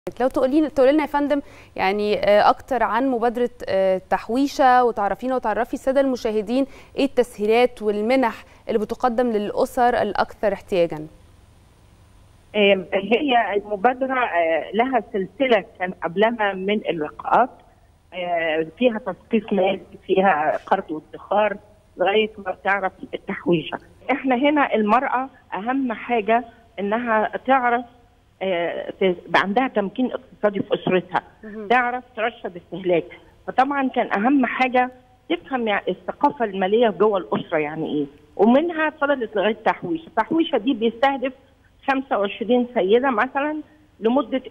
لو تقولي تقولي لنا يا فندم يعني اكتر عن مبادره تحويشه وتعرفينا وتعرفي الساده المشاهدين ايه التسهيلات والمنح اللي بتقدم للاسر الاكثر احتياجا هي المبادره لها سلسله كان قبلها من اللقاءات فيها تثقيف مالي فيها قرض وادخار لغايه ما تعرف التحويشه احنا هنا المراه اهم حاجه انها تعرف يبقى عندها تمكين اقتصادي في اسرتها تعرف ترشد استهلاك فطبعا كان اهم حاجه تفهم يعني الثقافه الماليه جوه الاسره يعني ايه ومنها فضلت لغايه تحويشه التحويشه دي بيستهدف 25 سيده مثلا لمده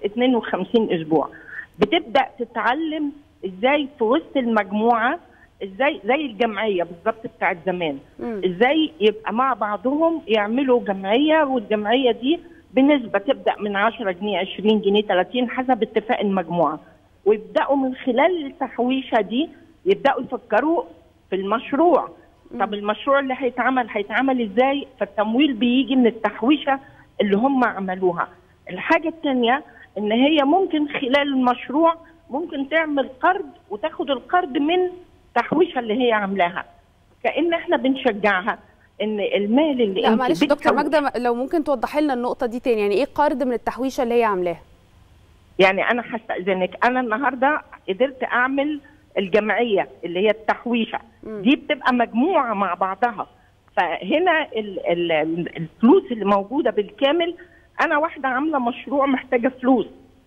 52 اسبوع بتبدا تتعلم ازاي في وسط المجموعه ازاي زي الجمعيه بالظبط بتاعت زمان م. ازاي يبقى مع بعضهم يعملوا جمعيه والجمعيه دي بنسبه تبدا من 10 جنيه 20 جنيه 30 حسب اتفاق المجموعه ويبداوا من خلال التحويشه دي يبداوا يفكروا في المشروع طب المشروع اللي هيتعمل هيتعمل ازاي فالتمويل بيجي من التحويشه اللي هم عملوها الحاجه الثانيه ان هي ممكن خلال المشروع ممكن تعمل قرض وتاخد القرض من التحويشه اللي هي عاملاها كان احنا بنشجعها ان المال اللي لا معلش دكتور ماجده لو ممكن توضحي لنا النقطه دي تاني يعني ايه قرض من التحويشه اللي هي عاملاها يعني انا هستاذنك انا النهارده قدرت اعمل الجمعيه اللي هي التحويشه م. دي بتبقى مجموعه مع بعضها فهنا ال ال الفلوس اللي موجوده بالكامل انا واحده عامله مشروع محتاجه فلوس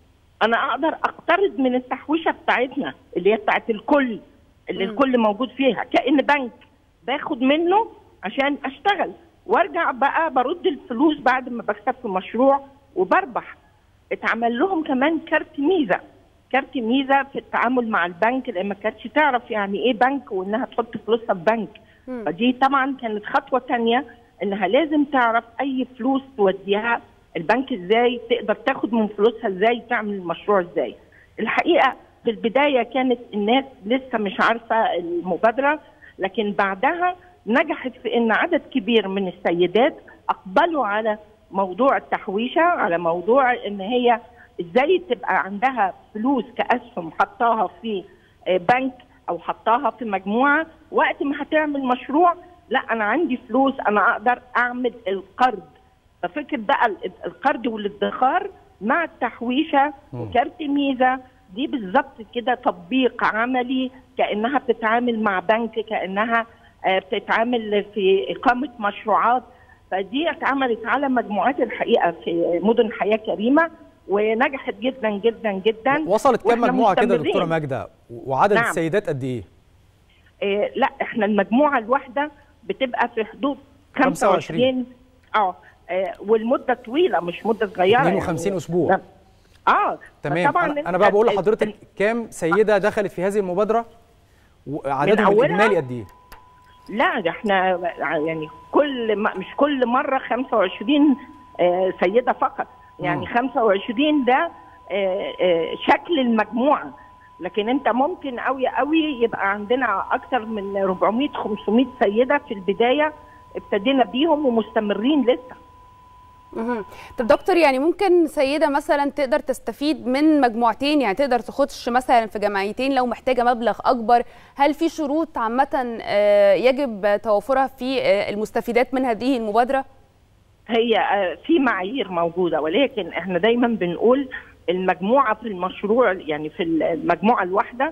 انا اقدر اقترض من التحويشه بتاعتنا اللي هي بتاعت الكل اللي م. الكل موجود فيها كان بنك باخد منه عشان اشتغل وارجع بقى برد الفلوس بعد ما بكسب في مشروع وبربح اتعمل لهم كمان كارت ميزه كارت ميزه في التعامل مع البنك لان ما كانتش تعرف يعني ايه بنك وانها تحط فلوسها في بنك م. فدي طبعا كانت خطوه ثانيه انها لازم تعرف اي فلوس توديها البنك ازاي تقدر تاخد من فلوسها ازاي تعمل المشروع ازاي الحقيقه في البدايه كانت الناس لسه مش عارفه المبادره لكن بعدها نجحت في ان عدد كبير من السيدات اقبلوا على موضوع التحويشه على موضوع ان هي ازاي تبقى عندها فلوس كاسهم حطاها في بنك او حطاها في مجموعه وقت ما هتعمل مشروع لا انا عندي فلوس انا اقدر اعمل القرض ففكره بقى القرض والادخار مع التحويشه وكارت ميزه دي بالظبط كده تطبيق عملي كانها بتتعامل مع بنك كانها بتتعامل في إقامة مشروعات فدي اتعملت على مجموعات الحقيقة في مدن حياة كريمة ونجحت جدا جدا جدا وصلت كم مجموعة كده دكتورة ماجدة وعدد نعم. السيدات قد إيه؟ إيه لا احنا المجموعة الواحدة بتبقى في حدود 25 اه والمدة طويلة مش مدة صغيرة 52 يعني. أسبوع اه تمام طبعا انا بقى بقول لحضرتك كام سيدة دخلت في هذه المبادرة وعددهم الإجمالي قد إيه؟ لا ده احنا يعني كل مش كل مره 25 سيده فقط يعني م. 25 ده شكل المجموعه لكن انت ممكن قوي قوي يبقى عندنا اكثر من 400 500 سيده في البدايه ابتدينا بيهم ومستمرين لسه طب دكتور يعني ممكن سيده مثلا تقدر تستفيد من مجموعتين يعني تقدر تخش مثلا في جمعيتين لو محتاجه مبلغ اكبر هل في شروط عامه يجب توفرها في المستفيدات من هذه المبادره هي في معايير موجوده ولكن احنا دايما بنقول المجموعه في المشروع يعني في المجموعه الواحده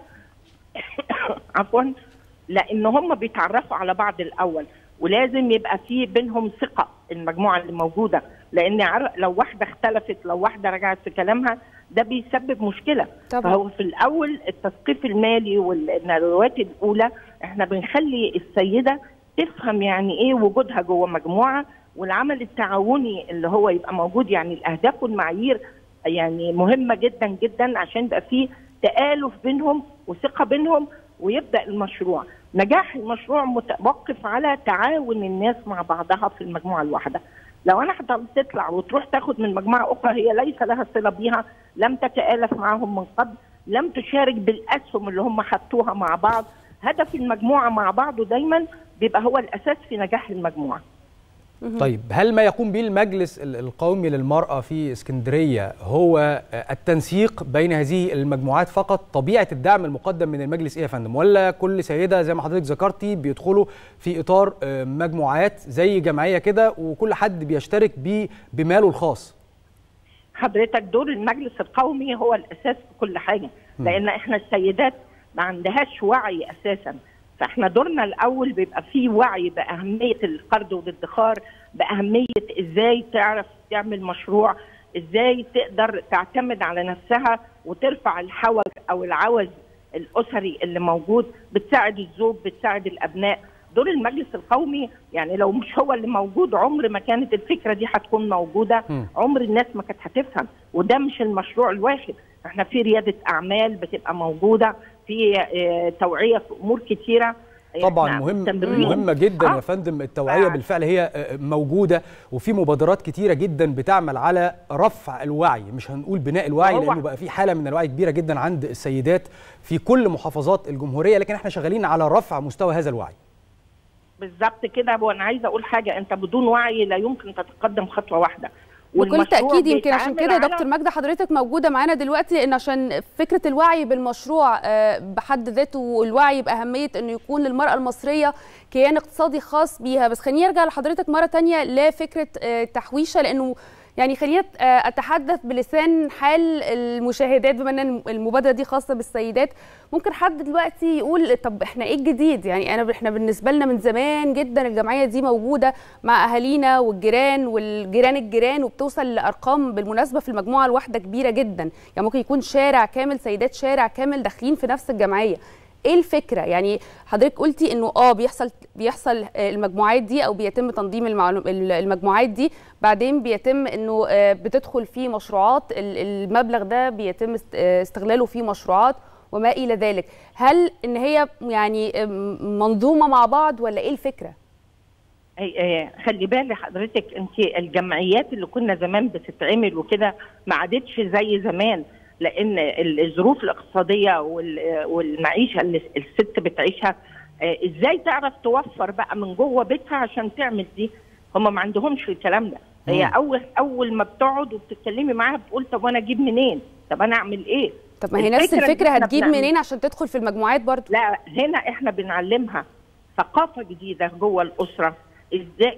عفوا لان هم بيتعرفوا على بعض الاول ولازم يبقى في بينهم ثقه المجموعه اللي موجوده لان لو واحده اختلفت لو واحده رجعت في كلامها ده بيسبب مشكله طبعا. فهو في الاول التثقيف المالي والندوات الاولى احنا بنخلي السيده تفهم يعني ايه وجودها جوه مجموعه والعمل التعاوني اللي هو يبقى موجود يعني الاهداف والمعايير يعني مهمه جدا جدا عشان يبقى في تآلف بينهم وثقه بينهم ويبدا المشروع نجاح المشروع متوقف على تعاون الناس مع بعضها في المجموعه الواحده لو انا تطلع وتروح تاخد من مجموعه اخرى هي ليس لها صله بيها لم تتالف معهم من قبل لم تشارك بالاسهم اللي هم حطوها مع بعض هدف المجموعه مع بعضه دايما بيبقى هو الاساس في نجاح المجموعه طيب هل ما يقوم به المجلس القومي للمرأة في اسكندرية هو التنسيق بين هذه المجموعات فقط طبيعة الدعم المقدم من المجلس ايه يا فندم ولا كل سيدة زي ما حضرتك ذكرتي بيدخلوا في إطار مجموعات زي جمعية كده وكل حد بيشترك بماله الخاص حضرتك دور المجلس القومي هو الأساس في كل حاجة لأن احنا السيدات ما عندهاش وعي أساساً فاحنا دورنا الاول بيبقى فيه وعي باهميه القرض والادخار باهميه ازاي تعرف تعمل مشروع ازاي تقدر تعتمد على نفسها وترفع الحوج او العوز الاسري اللي موجود بتساعد الزوج بتساعد الابناء دور المجلس القومي يعني لو مش هو اللي موجود عمر ما كانت الفكره دي هتكون موجوده عمر الناس ما كانت هتفهم وده مش المشروع الواحد احنا في رياده اعمال بتبقى موجوده في توعيه في امور كثيره طبعا مهم مهمه جدا آه. يا فندم التوعيه آه. بالفعل هي موجوده وفي مبادرات كتيره جدا بتعمل على رفع الوعي مش هنقول بناء الوعي لانه بقى في حاله من الوعي كبيره جدا عند السيدات في كل محافظات الجمهوريه لكن احنا شغالين على رفع مستوى هذا الوعي بالظبط كده وانا عايزه اقول حاجه انت بدون وعي لا يمكن تتقدم خطوه واحده بكل تاكيد يمكن عشان كده دكتور ماجده حضرتك موجوده معانا دلوقتي لان عشان فكره الوعي بالمشروع بحد ذاته والوعي باهميه انه يكون للمراه المصريه كيان اقتصادي خاص بيها بس خليني ارجع لحضرتك مره ثانيه لفكره التحويشه لانه يعني خليني اتحدث بلسان حال المشاهدات بما ان المبادره دي خاصه بالسيدات ممكن حد دلوقتي يقول طب احنا ايه الجديد يعني انا احنا بالنسبه لنا من زمان جدا الجمعيه دي موجوده مع اهالينا والجيران والجيران الجيران وبتوصل لارقام بالمناسبه في المجموعه الواحده كبيره جدا يعني ممكن يكون شارع كامل سيدات شارع كامل داخلين في نفس الجمعيه ايه الفكره يعني حضرتك قلتي انه اه بيحصل بيحصل المجموعات دي او بيتم تنظيم المجموعات دي بعدين بيتم انه بتدخل في مشروعات المبلغ ده بيتم استغلاله في مشروعات وما الى ذلك هل ان هي يعني منظومه مع بعض ولا ايه الفكره خلي بالي حضرتك انت الجمعيات اللي كنا زمان بتتعمل وكده ما عادتش زي زمان لان الظروف الاقتصاديه والمعيشه اللي الست بتعيشها ازاي تعرف توفر بقى من جوه بيتها عشان تعمل دي هم ما عندهمش الكلام ده هي اول اول ما بتقعد وبتتكلمي معاها بتقول طب انا اجيب منين طب انا اعمل ايه طب ما هي نفس الفكره هتجيب منين عشان تدخل في المجموعات برضو لا هنا احنا بنعلمها ثقافه جديده جوه الاسره ازاي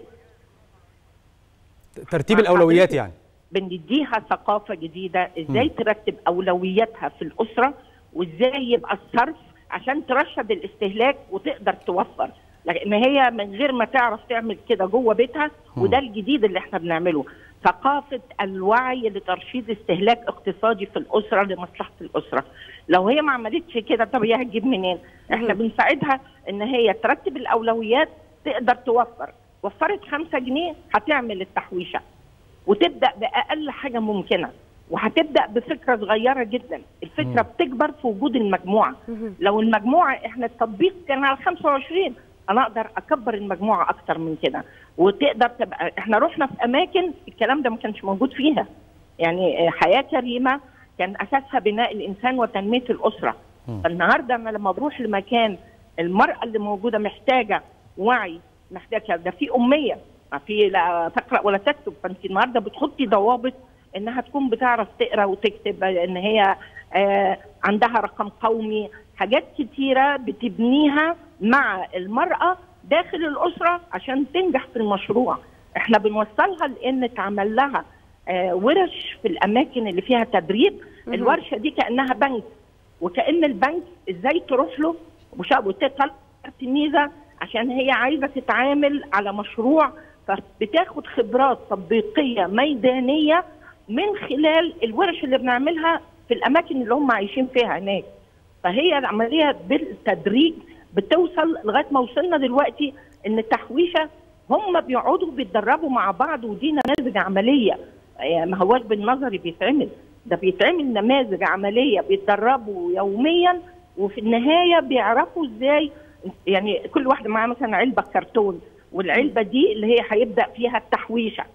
ترتيب الاولويات يعني بنديها ثقافة جديدة ازاي م. ترتب أولوياتها في الأسرة وازاي يبقى الصرف عشان ترشد الاستهلاك وتقدر توفر لان هي من غير ما تعرف تعمل كده جوه بيتها م. وده الجديد اللي احنا بنعمله ثقافة الوعي لترشيد استهلاك اقتصادي في الأسرة لمصلحة الأسرة لو هي ما عملتش كده طب هي هتجيب منين احنا م. بنساعدها ان هي ترتب الأولويات تقدر توفر وفرت خمسة جنيه هتعمل التحويشة وتبدا باقل حاجه ممكنه وهتبدا بفكره صغيره جدا الفكره مم. بتكبر في وجود المجموعه مم. لو المجموعه احنا التطبيق كان على 25 انا اقدر اكبر المجموعه اكتر من كده وتقدر تبقى احنا رحنا في اماكن الكلام ده ما كانش موجود فيها يعني حياه كريمه كان اساسها بناء الانسان وتنميه الاسره مم. فالنهارده انا لما بروح لمكان المراه اللي موجوده محتاجه وعي محتاجه ده في اميه ما في لا تقرا ولا تكتب فانت النهارده بتحطي ضوابط انها تكون بتعرف تقرا وتكتب ان هي آه عندها رقم قومي حاجات كتيره بتبنيها مع المراه داخل الاسره عشان تنجح في المشروع احنا بنوصلها لان اتعمل لها آه ورش في الاماكن اللي فيها تدريب الورشه دي كانها بنك وكان البنك ازاي تروح له وتطلع تلميذه عشان هي عايزه تتعامل على مشروع فبتاخد خبرات تطبيقيه ميدانيه من خلال الورش اللي بنعملها في الاماكن اللي هم عايشين فيها هناك فهي العمليه بالتدريج بتوصل لغايه ما وصلنا دلوقتي ان التحويشه هم بيقعدوا بيتدربوا مع بعض ودي نماذج عمليه يعني ما هواش بالنظري بيتعمل ده بيتعمل نماذج عمليه بيتدربوا يوميا وفي النهايه بيعرفوا ازاي يعني كل واحده معاها مثلا علبه كرتون والعلبه دي اللي هي هيبدا فيها التحويشه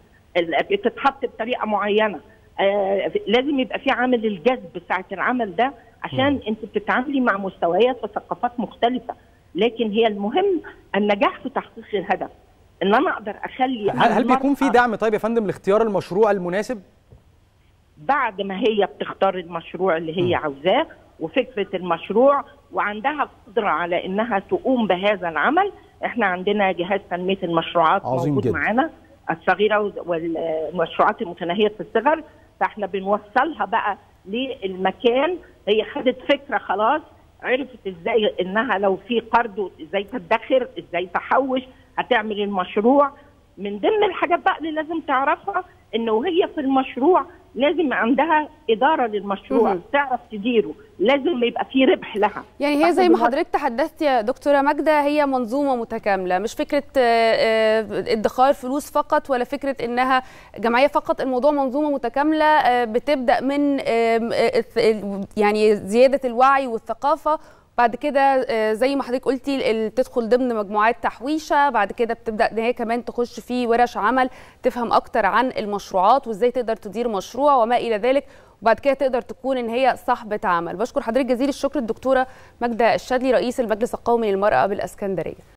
بتتحط بطريقه معينه آه لازم يبقى في عامل الجذب ساعه العمل ده عشان م. انت بتتعاملي مع مستويات وثقافات مختلفه لكن هي المهم النجاح في تحقيق الهدف ان انا اقدر اخلي هل, هل بيكون في المرأة دعم طيب يا فندم لاختيار المشروع المناسب بعد ما هي بتختار المشروع اللي هي عاوزاه وفكره المشروع وعندها قدره على انها تقوم بهذا العمل احنا عندنا جهاز تنميه المشروعات عظيم موجود جدا. معانا الصغيره والمشروعات المتناهيه الصغر فاحنا بنوصلها بقى للمكان هي خدت فكره خلاص عرفت ازاي انها لو في قرض ازاي تدخر ازاي تحوش هتعمل المشروع من ضمن الحاجات بقى اللي لازم تعرفها انه وهي في المشروع لازم عندها اداره للمشروع مهم. تعرف تديره لازم يبقى في ربح لها يعني هي زي ما فإحنا حضرتك تحدثت يا دكتوره ماجده هي منظومه متكامله مش فكره آه، آه، ادخار فلوس فقط ولا فكره انها جمعيه فقط الموضوع منظومه متكامله آه، بتبدا من آم، آه، الث- يعني زياده الوعي والثقافه بعد كده آه، زي ما حضرتك قلتي ال- تدخل ضمن مجموعات تحويشه بعد كده بتبدا ان هي كمان تخش في ورش عمل تفهم اكتر عن المشروعات وازاي تقدر تدير مشروع وما الى ذلك وبعد كده تقدر تكون ان هي صاحبه عمل بشكر حضرتك جزيل الشكر الدكتوره ماجده الشادلي رئيس المجلس القومي للمراه بالاسكندريه